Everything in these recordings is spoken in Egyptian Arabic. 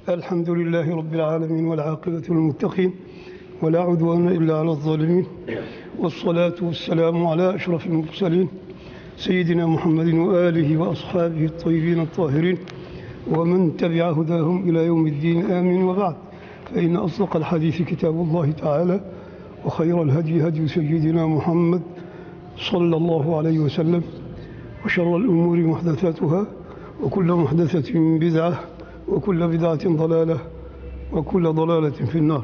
الحمد لله رب العالمين والعاقبة للمتقين ولا عدوان إلا على الظالمين والصلاة والسلام على أشرف المرسلين سيدنا محمد وآله وأصحابه الطيبين الطاهرين ومن تبع هداهم إلى يوم الدين آمين وبعد فإن أصدق الحديث كتاب الله تعالى وخير الهدي هدي سيدنا محمد صلى الله عليه وسلم وشر الأمور محدثاتها وكل محدثة بدعة وكل بدعة ضلالة وكل ضلالة في النار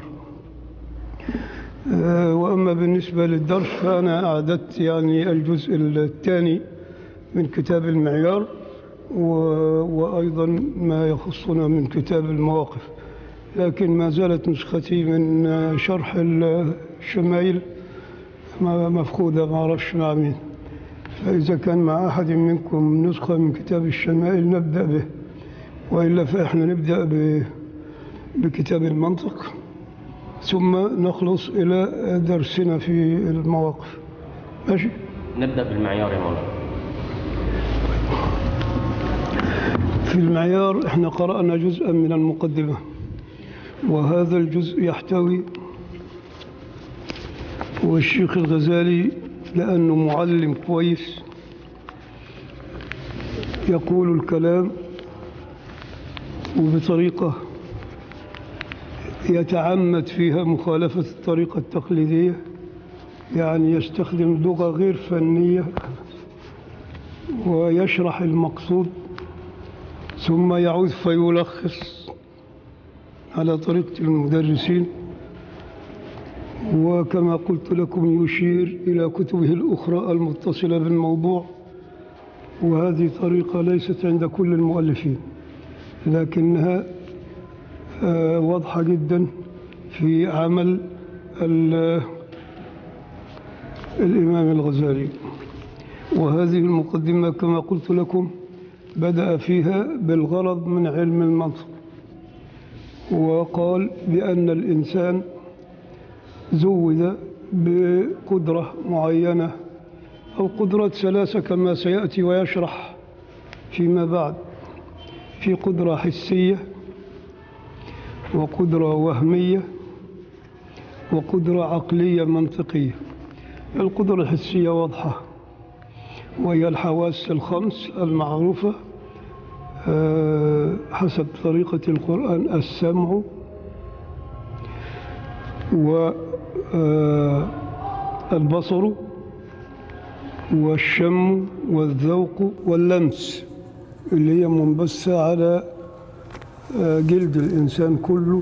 آه، وأما بالنسبة للدرس فأنا أعددت يعني الجزء الثاني من كتاب المعيار و- وأيضا ما يخصنا من كتاب المواقف لكن ما زالت نسختي من آه، شرح الشمائل ما- مفقودة ما أعرفش مع مين فإذا كان مع أحد منكم نسخة من كتاب الشمائل نبدأ به وإلا فإحنا نبدأ ب- بكتاب المنطق ثم نخلص إلى درسنا في المواقف ماشي نبدأ بالمعيار يا مولانا في المعيار احنا قرأنا جزءا من المقدمة وهذا الجزء يحتوي والشيخ الغزالي لأنه معلم كويس يقول الكلام وبطريقة يتعمد فيها مخالفة الطريقة التقليدية يعني يستخدم لغة غير فنية ويشرح المقصود ثم يعود فيلخص على طريقة المدرسين وكما قلت لكم يشير إلى كتبه الأخرى المتصلة بالموضوع وهذه طريقة ليست عند كل المؤلفين لكنها آه، واضحة جدا في عمل ال- الإمام الغزالي وهذه المقدمة كما قلت لكم بدأ فيها بالغرض من علم المنطق وقال بأن الإنسان زود بقدرة معينة أو قدرات ثلاثة كما سيأتي ويشرح فيما بعد في قدرة حسية وقدرة وهمية وقدرة عقلية منطقية القدرة الحسية واضحة وهي الحواس الخمس المعروفة آه، حسب طريقة القرآن السمع والبصر والشم والذوق واللمس اللي هي منبثة على آه، جلد الإنسان كله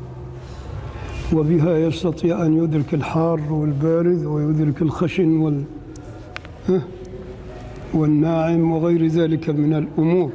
وبها يستطيع أن يدرك الحار والبارد ويدرك الخشن وال ها؟ والناعم وغير ذلك من الأمور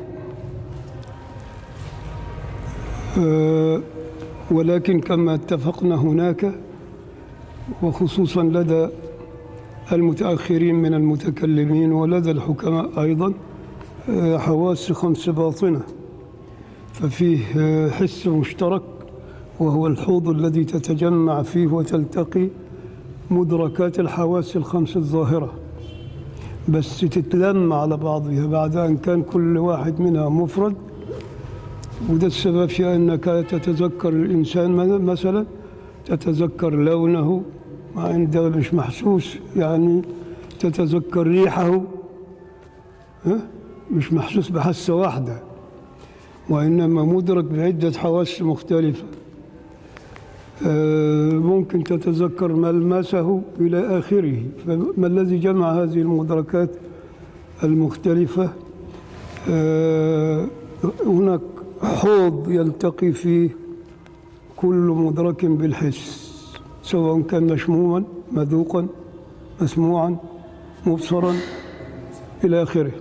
آه، ولكن كما اتفقنا هناك وخصوصا لدى المتأخرين من المتكلمين ولدى الحكماء أيضا آه، حواس خمس باطنة ففيه آه، حس مشترك وهو الحوض الذي تتجمع فيه وتلتقي مدركات الحواس الخمس الظاهره بس تتلم على بعضها بعد أن كان كل واحد منها مفرد وده السبب في أنك تتذكر الإنسان م- مثلا تتذكر لونه مع أن ده مش محسوس يعني تتذكر ريحه ها؟ مش محسوس بحاسة واحدة وإنما مدرك بعدة حواس مختلفة آه، ممكن تتذكر ملمسه إلى آخره فما الذي جمع هذه المدركات المختلفة آه، هناك حوض يلتقي فيه كل مدرك بالحس سواء كان مشموما مذوقا مسموعا مبصرا إلى آخره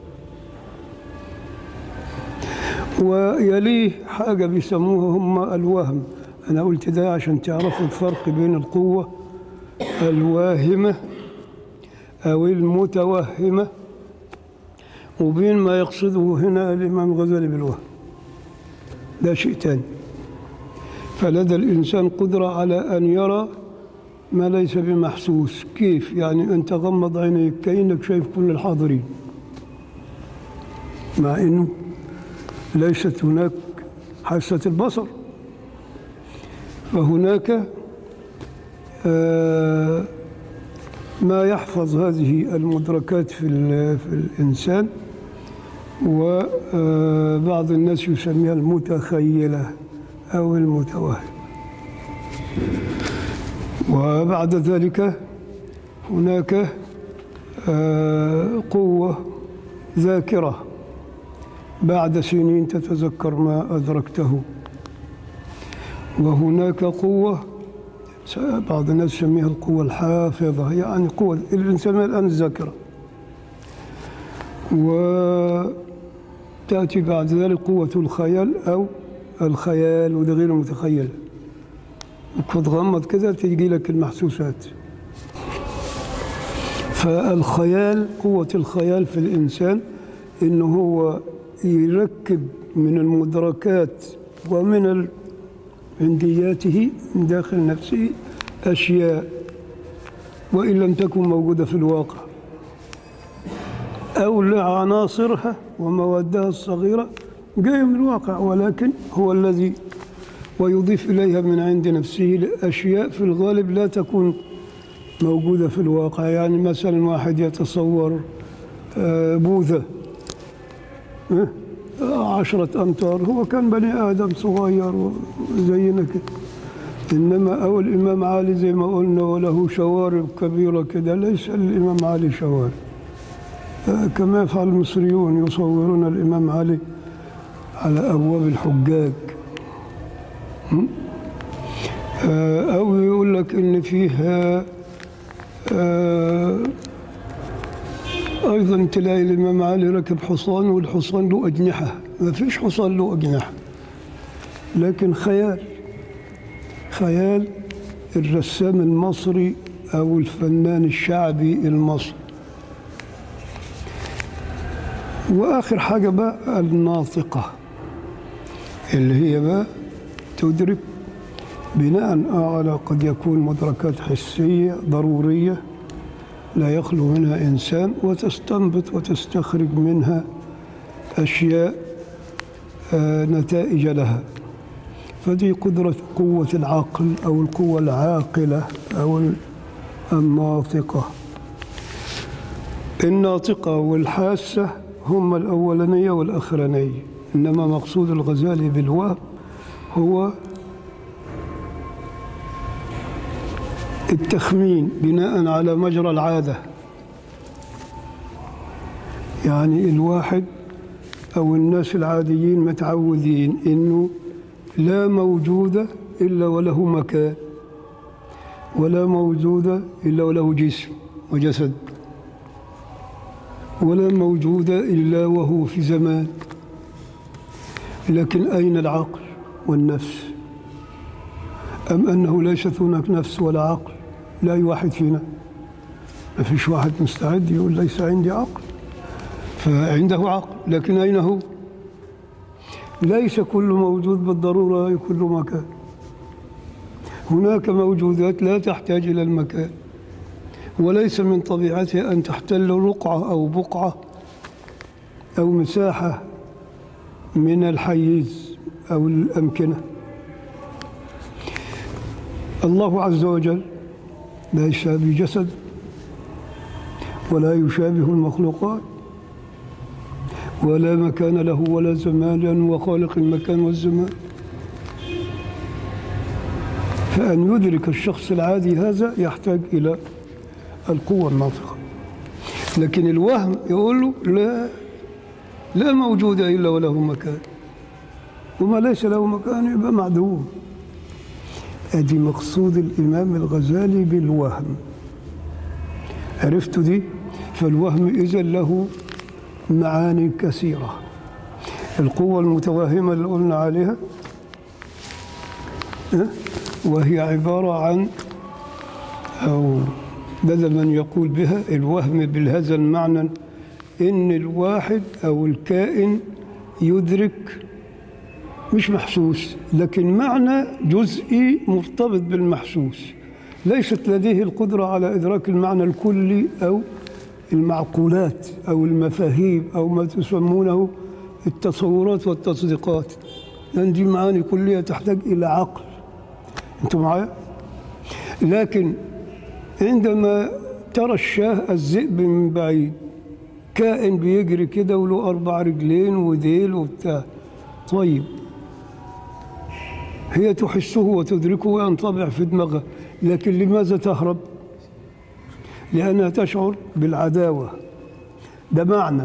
ويليه حاجة بيسموها هم الوهم أنا قلت ده عشان تعرفوا الفرق بين القوة الواهمة أو المتوهمة وبين ما يقصده هنا الإمام الغزالي بالوهم ده شيء تاني فلدى الإنسان قدرة على أن يرى ما ليس بمحسوس كيف يعني أنت غمض عينيك كأنك شايف كل الحاضرين مع أنه ليست هناك حاسة البصر فهناك آه، ما يحفظ هذه المدركات في, ال- في الإنسان وبعض الناس يسميها المتخيلة أو المتوهم وبعد ذلك هناك آه، قوة ذاكرة بعد سنين تتذكر ما أدركته وهناك قوة بعض الناس يسميها القوة الحافظة يعني قوة الإنسان الآن الذاكرة وتأتي بعد ذلك قوة الخيال أو الخيال وده غير متخيل تغمض كده تيجي لك المحسوسات فالخيال قوة الخيال في الإنسان إنه هو يركب من المدركات ومن ال- عندياته من داخل نفسه أشياء وإن لم تكن موجودة في الواقع أو لعناصرها وموادها الصغيرة جاية من الواقع ولكن هو الذي ويضيف إليها من عند نفسه أشياء في الغالب لا تكون موجودة في الواقع يعني مثلا واحد يتصور آه، بوذا آه، عشرة أمتار هو كان بني آدم صغير زينا كده إنما أو الإمام علي زي ما قلنا وله شوارب كبيرة كده ليس الإمام علي شوارب آه، كما يفعل المصريون يصورون الإمام علي على أبواب الحجاج م? آه، أو يقول لك إن فيه آه، آه، أيضا تلاقي الإمام علي ركب حصان والحصان له أجنحة ما فيش حصان له أجنحة لكن خيال خيال الرسام المصري أو الفنان الشعبي المصري وآخر حاجة بقى الناطقة اللي هي بقى تدرك بناء على قد يكون مدركات حسية ضرورية لا يخلو منها إنسان وتستنبط وتستخرج منها أشياء آه، نتائج لها فدي قدرة قوة العقل أو القوة العاقلة أو الناطقة الناطقة والحاسة هما الأولانية والأخرانية إنما مقصود الغزالي بالوهم هو التخمين بناء على مجرى العادة يعني الواحد أو الناس العاديين متعودين إنه لا موجود إلا وله مكان ولا موجود إلا وله جسم وجسد ولا موجود إلا وهو في زمان لكن أين العقل والنفس أم أنه ليست هناك نفس ولا عقل لا أي واحد فينا ما فيش واحد مستعد يقول ليس عندي عقل فعنده عقل لكن أين هو ليس كل موجود بالضرورة في كل مكان هناك موجودات لا تحتاج إلى المكان وليس من طبيعتها أن تحتل رقعة أو بقعة أو مساحة من الحيز أو الأمكنة الله عز وجل ليس بجسد ولا يشابه المخلوقات ولا مكان له ولا زمان لأنه هو خالق المكان والزمان فأن يدرك الشخص العادي هذا يحتاج إلى القوة الناطقة لكن الوهم يقول له لا لا موجود إلا وله مكان وما ليس له مكان يبقى معدوم ادي مقصود الامام الغزالي بالوهم عرفت دي فالوهم اذا له معاني كثيره القوه المتوهمه اللي قلنا عليها ها؟ وهي عباره عن او بدل من يقول بها الوهم بهذا المعنى ان الواحد او الكائن يدرك مش محسوس لكن معنى جزئي مرتبط بالمحسوس ليست لديه القدرة على إدراك المعنى الكلي أو المعقولات أو المفاهيم أو ما تسمونه التصورات والتصديقات لأن دي معاني كلية تحتاج إلى عقل أنتم معايا؟ لكن عندما ترى الشاه الذئب من بعيد كائن بيجري كده وله أربع رجلين وديل وبتاع طيب هي تحسه وتدركه وينطبع في دماغها لكن لماذا تهرب؟ لأنها تشعر بالعداوة ده معنى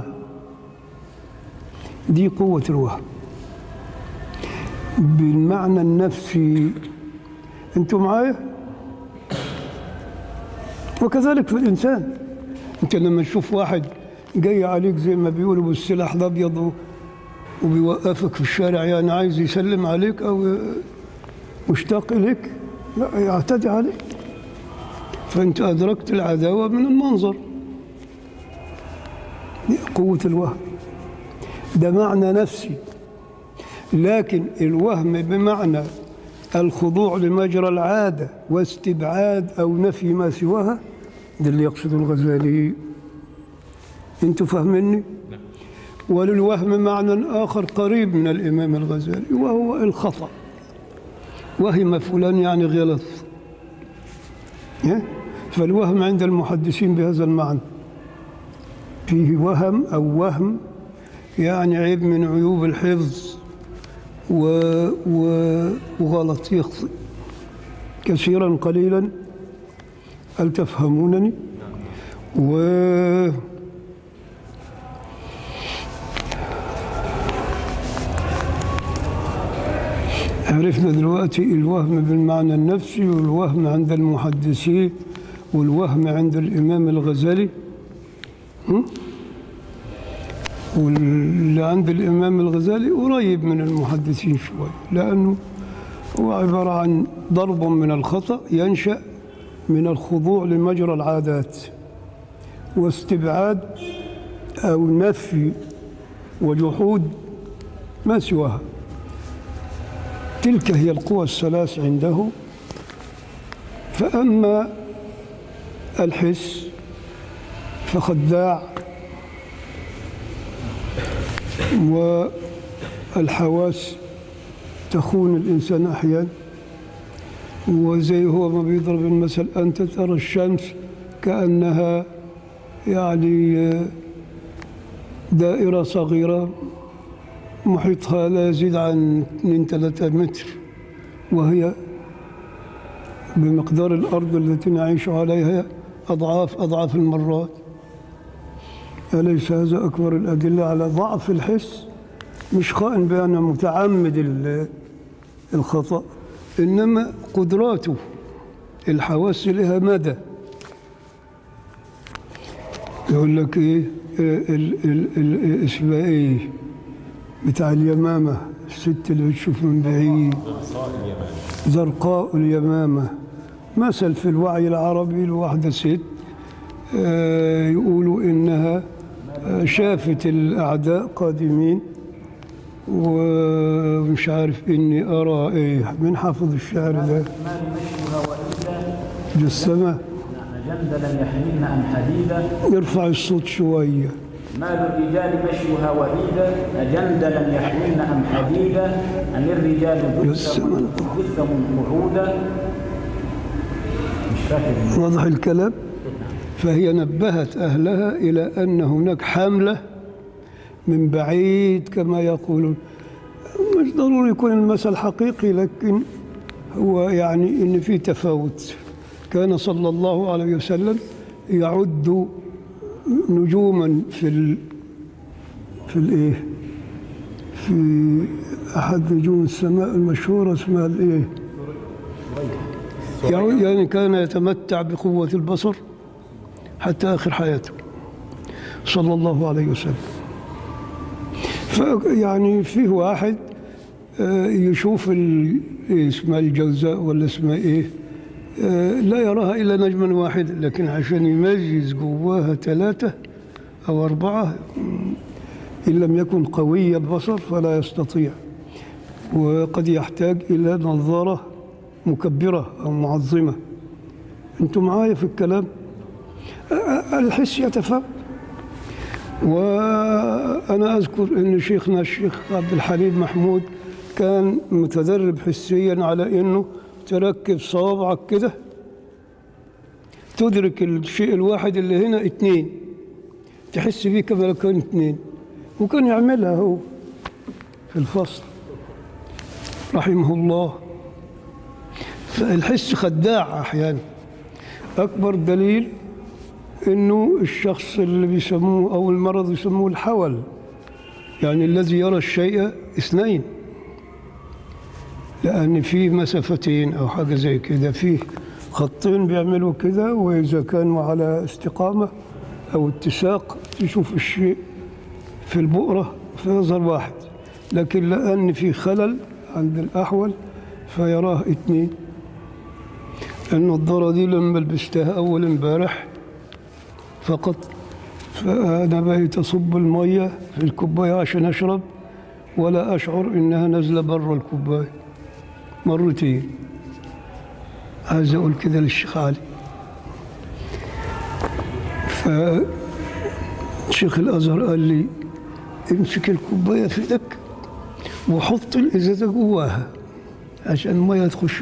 دي قوة الوهم بالمعنى النفسي انتوا معايا وكذلك في الإنسان انت لما تشوف واحد جاي عليك زي ما بيقولوا بالسلاح الأبيض و- وبيوقفك في الشارع يعني عايز يسلم عليك أو مشتاق إليك لا يعتدي عليك فأنت أدركت العداوة من المنظر دي قوة الوهم ده معنى نفسي لكن الوهم بمعنى الخضوع لمجرى العادة واستبعاد أو نفي ما سواها ده اللي يقصده الغزالي انتوا فاهميني وللوهم معنى آخر قريب من الإمام الغزالي وهو الخطأ وهم فلان يعني غلط إيه؟ فالوهم عند المحدثين بهذا المعنى فيه وهم أو وهم يعني عيب من عيوب الحفظ و... و... وغلط يخطئ كثيرا قليلا هل تفهمونني و عرفنا دلوقتي الوهم بالمعنى النفسي والوهم عند المحدثين والوهم عند الإمام الغزالي م? واللي عند الإمام الغزالي قريب من المحدثين شوي لأنه هو عبارة عن ضرب من الخطأ ينشأ من الخضوع لمجرى العادات واستبعاد أو نفي وجحود ما سواها تلك هي القوى الثلاث عنده فأما الحس فخداع والحواس تخون الإنسان أحيانا وزي هو ما بيضرب المثل أنت ترى الشمس كأنها يعني دائرة صغيرة محيطها لا يزيد عن 2 3 متر وهي بمقدار الأرض التي نعيش عليها أضعاف أضعاف المرات أليس هذا أكبر الأدلة على ضعف الحس مش خائن بأنه متعمد ال- الخطأ إنما قدراته الحواس لها مدى يقول لك إيه ال- ال- ال- اسمها إيه بتاع اليمامة الست اللي بتشوف من بعيد زرقاء اليمامة مثل في الوعي العربي لواحدة ست آه، يقولوا إنها آه، شافت الأعداء قادمين ومش عارف إني أرى إيه من حافظ الشعر ده ما لمشيها وإلا جسمة جندلا يحملن أم حديدا يرفع الصوت شوية مال الرجال مشيها وعيدا أجندلا يحملن أم حديدا أم الرجال يسمى جثم قعودا مش فاكر واضح الكلام فهي نبهت أهلها إلى أن هناك حملة من بعيد كما يقولون مش ضروري يكون المثل حقيقي لكن هو يعني إن في تفاوت كان صلى الله عليه وسلم يعد نجوما في ال في الايه في احد نجوم السماء المشهوره اسمها الايه يعني يعني كان يتمتع بقوة البصر حتى آخر حياته صلى الله عليه وسلم فيعني فيه واحد آه، يشوف ال- إيه اسمها الجوزاء ولا اسمها ايه آه، لا يراها إلا نجما واحدا لكن عشان يميز جواها ثلاثة أو أربعة مم، إن لم يكن قوي البصر فلا يستطيع وقد يحتاج إلى نظارة مكبرة أو معظمة أنتم معايا في الكلام أ- الحس يتفهم وأنا أذكر أن شيخنا الشيخ عبد الحليم محمود كان متدرب حسيا على انه تركب صوابعك كده تدرك الشيء الواحد اللي هنا اتنين تحس بيه كما لو كان اتنين وكان يعملها هو في الفصل رحمه الله فالحس خداع احيانا اكبر دليل انه الشخص اللي بيسموه او المرض يسموه الحول يعني الذي يرى الشيء اثنين لأن في مسافتين أو حاجة زي كده في خطين بيعملوا كده وإذا كانوا على استقامة أو اتساق تشوف الشيء في البؤرة فيظهر واحد لكن لأن في خلل عند الأحول فيراه اتنين النضارة دي لما لبستها أول امبارح فقط فأنا بقيت أصب المية في الكوباية عشان أشرب ولا أشعر إنها نازلة بره الكوباية مرتين عايز أقول كده للشيخ علي فشيخ الأزهر قال لي امسك الكوباية في ايدك وحط الإزازة جواها عشان المية تخش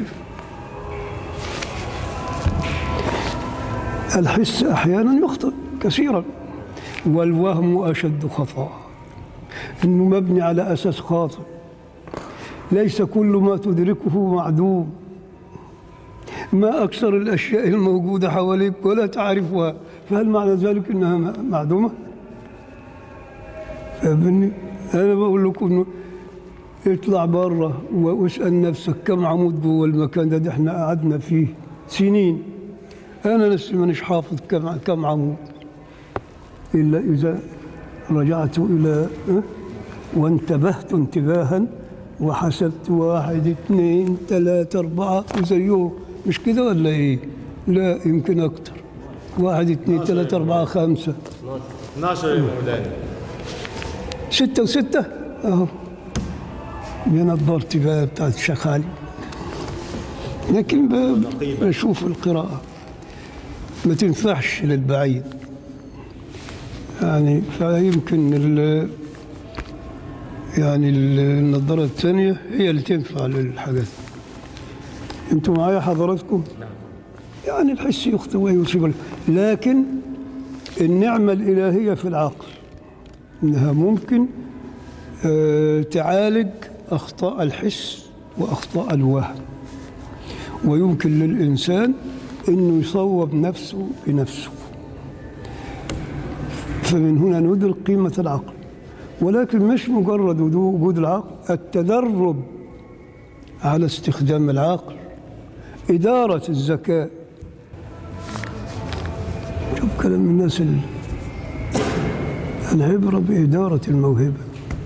الحس أحيانا يخطئ كثيرا والوهم أشد خطأ إنه مبني على أساس خاطئ ليس كل ما تدركه معدوم ما أكثر الأشياء الموجودة حواليك ولا تعرفها فهل معنى ذلك أنها م- معدومة؟ فاهمني؟ أنا بقول لكم إنه اطلع بره واسأل نفسك كم عمود جوه المكان ده, ده احنا قعدنا فيه سنين أنا نفسي مانيش حافظ كم كم عمود إلا إذا رجعت إلى أه؟ وانتبهت انتباها وحسبت واحد اثنين ثلاثة أربعة وزيهم مش كده ولا إيه؟ لا يمكن أكتر واحد اثنين ثلاثة أربعة خمسة 12 يا مولانا ستة وستة أهو دي نظارتي بقى بتاعت شخالي لكن ب- بشوف القراءة ما تنفعش للبعيد يعني فيمكن ال يعني ال- النظارة الثانية هي اللي تنفع للحاجات انتوا معايا حضراتكم؟ يعني الحس يخطئ ويصيب لكن النعمة الإلهية في العقل انها ممكن آه، تعالج اخطاء الحس واخطاء الوهم ويمكن للانسان انه يصوب نفسه بنفسه فمن هنا ندرك قيمه العقل ولكن مش مجرد وجود العقل التدرب على استخدام العقل اداره الذكاء شوف كلام الناس اللي العبرة بإدارة الموهبة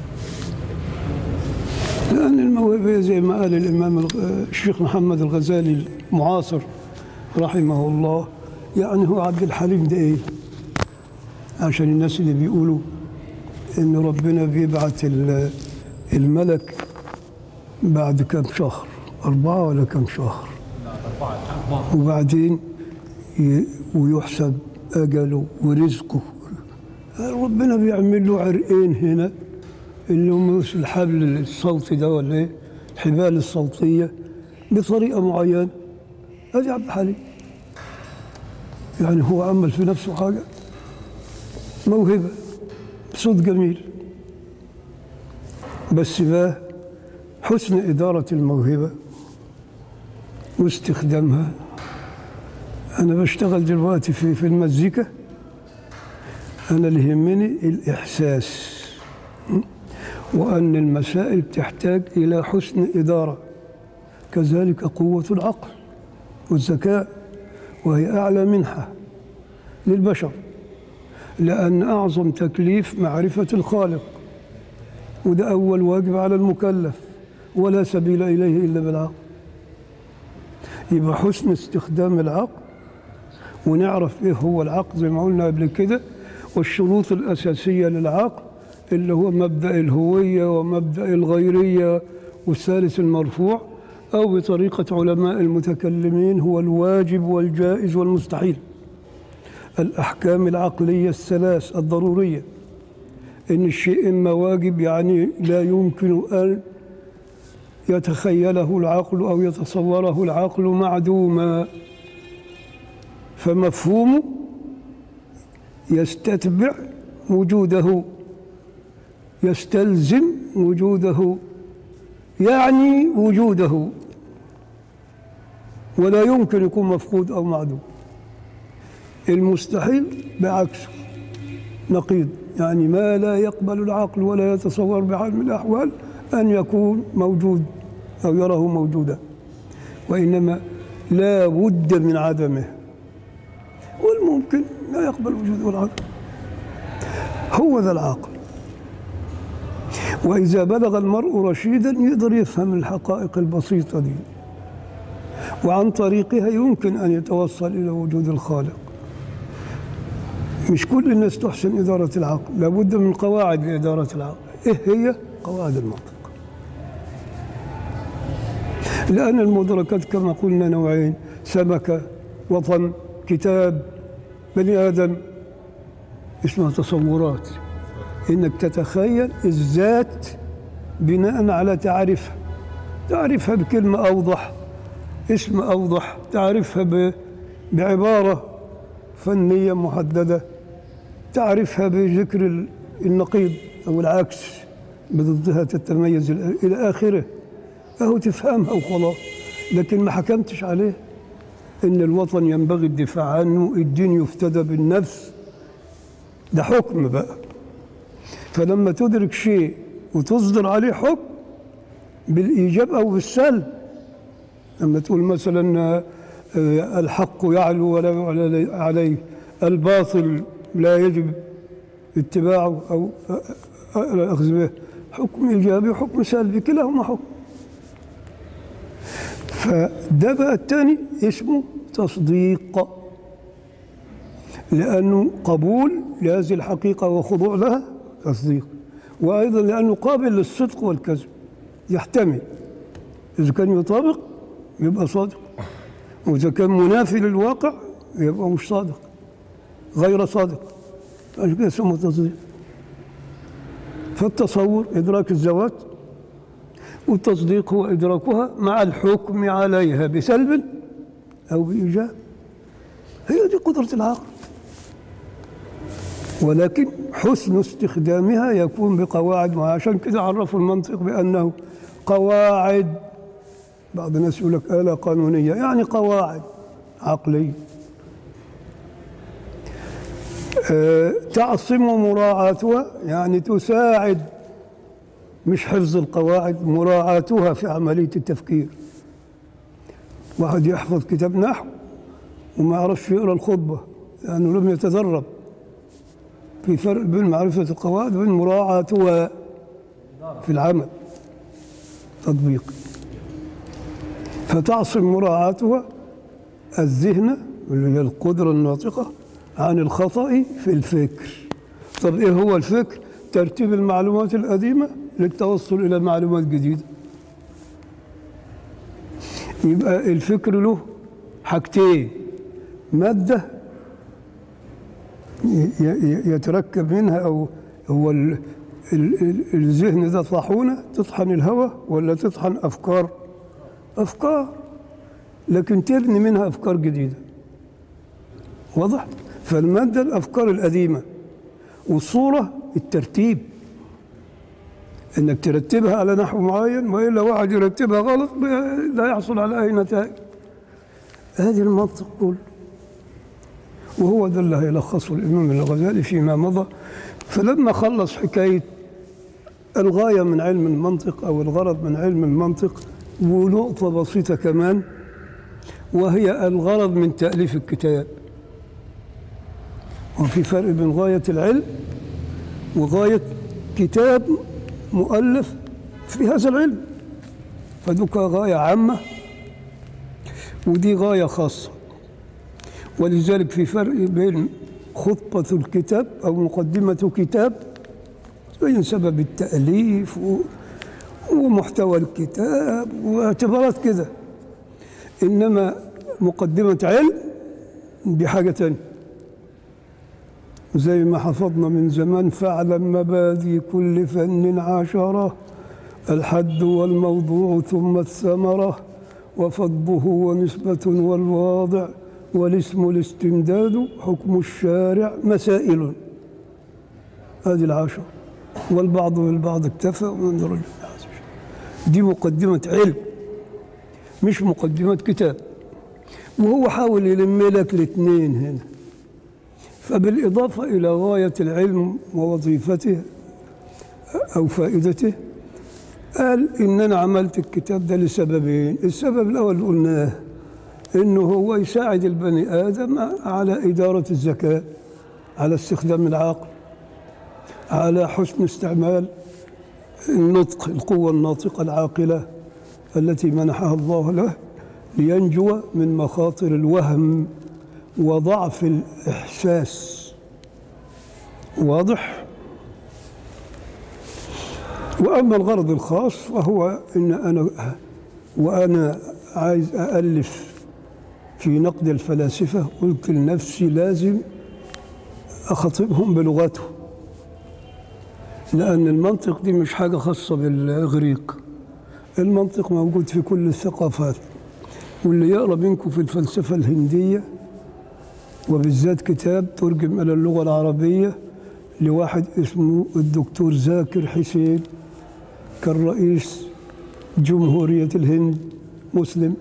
لأن الموهبة زي ما قال الإمام الغ- الشيخ محمد الغزالي المعاصر رحمه الله يعني هو عبد الحليم ده إيه عشان الناس اللي بيقولوا إن ربنا بيبعت ال- الملك بعد كم شهر أربعة ولا كم شهر وبعدين ي- ويحسب أجله ورزقه ربنا بيعمل له عرقين هنا اللي هم مش الحبل الصوتي ده ولا ايه الحبال الصوتيه بطريقه معينه ادي عبد الحليم يعني هو عمل في نفسه حاجه موهبه صوت جميل بس بقى حسن اداره الموهبه واستخدامها انا بشتغل دلوقتي في في المزيكا أنا اللي يهمني الإحساس م? وأن المسائل تحتاج إلى حسن إدارة كذلك قوة العقل والذكاء وهي أعلى منحة للبشر لأن أعظم تكليف معرفة الخالق وده أول واجب على المكلف ولا سبيل إليه إلا بالعقل يبقى حسن استخدام العقل ونعرف ايه هو العقل زي ما قلنا قبل كده والشروط الأساسية للعقل اللي هو مبدأ الهوية ومبدأ الغيرية والثالث المرفوع أو بطريقة علماء المتكلمين هو الواجب والجائز والمستحيل الأحكام العقلية الثلاث الضرورية إن الشيء إما واجب يعني لا يمكن أن يتخيله العقل أو يتصوره العقل معدوما فمفهومه يستتبع وجوده يستلزم وجوده يعني وجوده ولا يمكن يكون مفقود أو معدوم المستحيل بعكسه نقيض يعني ما لا يقبل العقل ولا يتصور بحال من الأحوال أن يكون موجود أو يراه موجودا وإنما لا بد من عدمه والممكن لا يقبل وجوده العقل هو ذا العقل وإذا بلغ المرء رشيدا يقدر يفهم الحقائق البسيطة دي وعن طريقها يمكن أن يتوصل إلى وجود الخالق مش كل الناس تحسن إدارة العقل لابد من قواعد لإدارة العقل إيه هي قواعد المنطق لأن المدركات كما قلنا نوعين سمكة وطن كتاب بني آدم اسمها تصورات إنك تتخيل الذات بناء على تعريفها تعرفها بكلمة أوضح اسم أوضح تعرفها ب- بعبارة فنية محددة تعرفها بذكر ال- النقيض أو العكس بضدها تتميز إلى- إلى آخره أهو تفهمها وخلاص لكن ما حكمتش عليه إن الوطن ينبغي الدفاع عنه الدين يفتدى بالنفس ده حكم بقى فلما تدرك شيء وتصدر عليه حكم بالإيجاب أو بالسلب لما تقول مثلا آه، الحق يعلو ولا يعلى عليه الباطل لا يجب اتباعه أو آه، آه، الأخذ به حكم إيجابي وحكم سلبي كلاهما حكم فده بقى الثاني اسمه تصديق لأنه قبول لهذه الحقيقة وخضوع لها تصديق وأيضا لأنه قابل للصدق والكذب يحتمل إذا كان يطابق يبقى صادق وإذا كان منافي للواقع يبقى مش صادق غير صادق عشان كده اسمه تصديق فالتصور إدراك الذوات والتصديق هو إدراكها مع الحكم عليها بسلب أو بإيجاب هي دي قدرة العقل ولكن حسن استخدامها يكون بقواعد وعشان كده عرفوا المنطق بأنه قواعد بعض الناس يقول لك آلة قانونية يعني قواعد عقلية آه، تعصم مراعاتها يعني تساعد مش حفظ القواعد مراعاتها في عملية التفكير واحد يحفظ كتاب نحو وما يعرفش يقرأ الخطبة لأنه لم يتدرب في فرق بين معرفة القواعد وبين مراعاتها في العمل تطبيق فتعصم مراعاتها الذهن اللي هي القدرة الناطقة عن الخطأ في الفكر طب إيه هو الفكر؟ ترتيب المعلومات القديمة للتوصل إلى معلومات جديدة يبقى الفكر له حاجتين مادة ي- ي- يتركب منها أو هو ال- ال- ال- الذهن ده طاحونة تطحن الهواء ولا تطحن أفكار أفكار لكن تبني منها أفكار جديدة واضح؟ فالمادة الأفكار القديمة والصورة الترتيب انك ترتبها على نحو معين والا واحد يرتبها غلط لا يحصل على اي نتائج هذه المنطق كله وهو ده اللي هيلخصه الامام الغزالي فيما مضى فلما خلص حكايه الغايه من علم المنطق او الغرض من علم المنطق ونقطه بسيطه كمان وهي الغرض من تاليف الكتاب وفي فرق بين غايه العلم وغايه كتاب مؤلف في هذا العلم فدوك غاية عامة ودي غاية خاصة ولذلك في فرق بين خطبة الكتاب أو مقدمة كتاب بين سبب التأليف و- ومحتوى الكتاب واعتبارات كده إنما مقدمة علم دي حاجة تانية زي ما حفظنا من زمان فاعلم مبادئ كل فن عشرة الحد والموضوع ثم الثمرة وفضه ونسبة والواضع والاسم الاستمداد حكم الشارع مسائل هذه العشر والبعض بالبعض اكتفى ومن درجة دي مقدمة علم مش مقدمة كتاب وهو حاول يلم لك الاثنين هنا فبالإضافة إلى غاية العلم ووظيفته أو فائدته قال إن أنا عملت الكتاب ده لسببين السبب الأول قلناه إنه هو يساعد البني آدم على إدارة الزكاة على استخدام العقل على حسن استعمال النطق القوة الناطقة العاقلة التي منحها الله له لينجو من مخاطر الوهم وضعف الإحساس واضح؟ وأما الغرض الخاص فهو إن أنا وأنا عايز أألف في نقد الفلاسفة قلت لنفسي لازم أخاطبهم بلغتهم لأن المنطق دي مش حاجة خاصة بالإغريق المنطق موجود في كل الثقافات واللي يقرأ منكم في الفلسفة الهندية وبالذات كتاب ترجم إلى اللغة العربية لواحد اسمه الدكتور زاكر حسين كان رئيس جمهورية الهند مسلم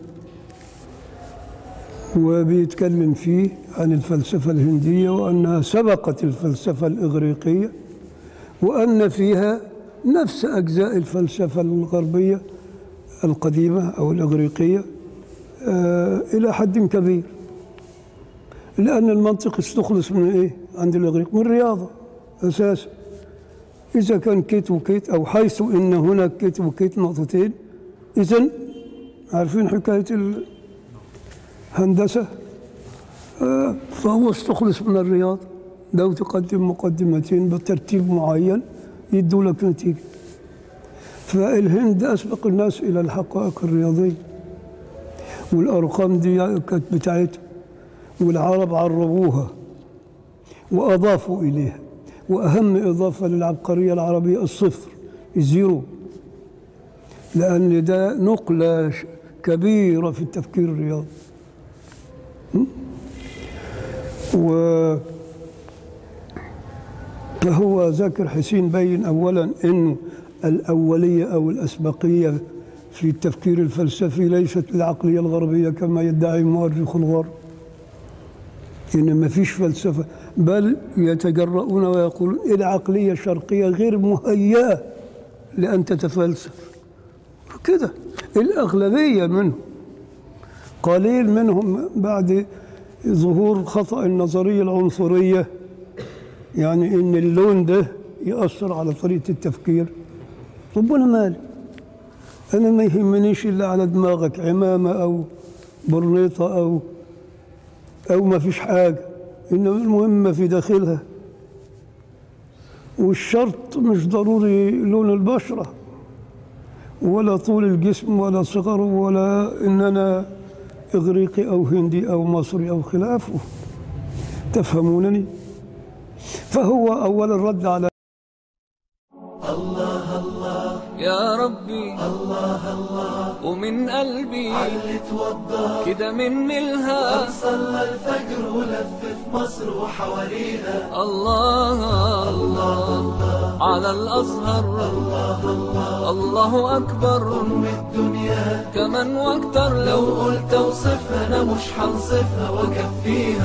وبيتكلم فيه عن الفلسفة الهندية وأنها سبقت الفلسفة الإغريقية وأن فيها نفس أجزاء الفلسفة الغربية القديمة أو الإغريقية آه إلى حد كبير لأن المنطق استخلص من إيه عند الإغريق من الرياضة أساسا إذا كان كيت وكيت أو حيث إن هناك كيت وكيت نقطتين إذا عارفين حكاية الهندسة آه فهو استخلص من الرياضة لو تقدم مقدمتين بترتيب معين يدوا لك نتيجة فالهند أسبق الناس إلى الحقائق الرياضية والأرقام دي كانت بتاعتهم والعرب عربوها وأضافوا إليها وأهم إضافة للعبقرية العربية الصفر الزيرو لأن ده نقلة كبيرة في التفكير الرياضي و فهو ذاكر حسين بين أولا أنه الأولية أو الأسبقية في التفكير الفلسفي ليست للعقلية الغربية كما يدعي مؤرخ الغرب إن ما فيش فلسفة بل يتجرؤون ويقولون العقلية الشرقية غير مهيئة لأن تتفلسف كده الأغلبية منهم قليل منهم بعد ظهور خطأ النظرية العنصرية يعني إن اللون ده يأثر على طريقة التفكير ربنا مالي أنا ما يهمنيش إلا على دماغك عمامة أو برنيطة أو أو ما فيش حاجة إنما المهم ما في داخلها والشرط مش ضروري لون البشرة ولا طول الجسم ولا صغره ولا إن أنا إغريقي أو هندي أو مصري أو خلافه تفهمونني فهو أول الرد على يا ربي الله الله ومن قلبي علي توضى كده من ملها صلى الفجر ولف في مصر وحواليها الله الله على الأزهر الله أكبر أم الدنيا كمان واكتر لو لو قلت اوصفها انا مش هنصفها واكفيها